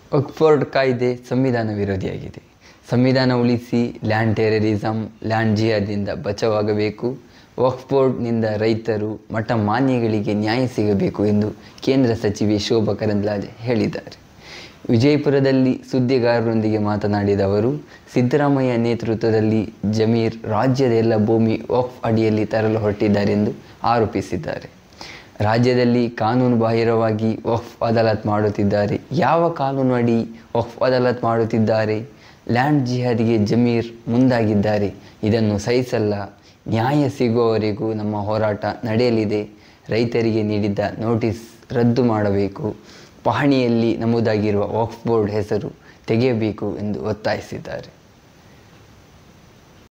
ಒಕ್ಫೋರ್ಡ್ ಕಾಯ್ದೆ ಸಂವಿಧಾನ ವಿರೋಧಿಯಾಗಿದೆ ಸಂವಿಧಾನ ಉಳಿಸಿ ಲ್ಯಾಂಡ್ ಟೆರರಿಸಮ್ ಲ್ಯಾಂಡ್ ಜಿಹಾದ್ನಿಂದ ಬಚಾವಾಗಬೇಕು ವಕ್ಫ್ ಬೋರ್ಡ್ನಿಂದ ರೈತರು ಮಠ ಮಾನ್ಯಗಳಿಗೆ ನ್ಯಾಯ ಸಿಗಬೇಕು ಎಂದು ಕೇಂದ್ರ ಸಚಿವೆ ಶೋಭಾ ಕರಂದ್ಲಾಜೆ ಹೇಳಿದ್ದಾರೆ ವಿಜಯಪುರದಲ್ಲಿ ಸುದ್ದಿಗಾರರೊಂದಿಗೆ ಮಾತನಾಡಿದ ಅವರು ಸಿದ್ದರಾಮಯ್ಯ ನೇತೃತ್ವದಲ್ಲಿ ಜಮೀರ್ ರಾಜ್ಯದ ಎಲ್ಲ ಭೂಮಿ ವಕ್ಫ್ ಅಡಿಯಲ್ಲಿ ತರಲು ಹೊರಟಿದ್ದಾರೆಂದು ಆರೋಪಿಸಿದ್ದಾರೆ ರಾಜ್ಯದಲ್ಲಿ ಕಾನೂನು ಬಾಹಿರವಾಗಿ ವಕ್ಫ್ ಅದಾಲತ್ ಮಾಡುತ್ತಿದ್ದಾರೆ ಯಾವ ಕಾನೂನು ಅಡಿ ವಕ್ಫ್ ಅದಾಲತ್ ಮಾಡುತ್ತಿದ್ದಾರೆ ಲ್ಯಾಂಡ್ ಜಿಹಾದ್ಗೆ ಜಮೀರ್ ಮುಂದಾಗಿದ್ದಾರೆ ಇದನ್ನು ಸಹಿಸಲ್ಲ ನ್ಯಾಯ ಸಿಗುವವರೆಗೂ ನಮ್ಮ ಹೋರಾಟ ನಡೆಯಲಿದೆ ರೈತರಿಗೆ ನೀಡಿದ್ದ ನೋಟಿಸ್ ರದ್ದು ಮಾಡಬೇಕು ಪಹಣಿಯಲ್ಲಿ ನಮೂದಾಗಿರುವ ವಕ್ಫ್ ಬೋರ್ಡ್ ಹೆಸರು ತೆಗೆಯಬೇಕು ಎಂದು ಒತ್ತಾಯಿಸಿದ್ದಾರೆ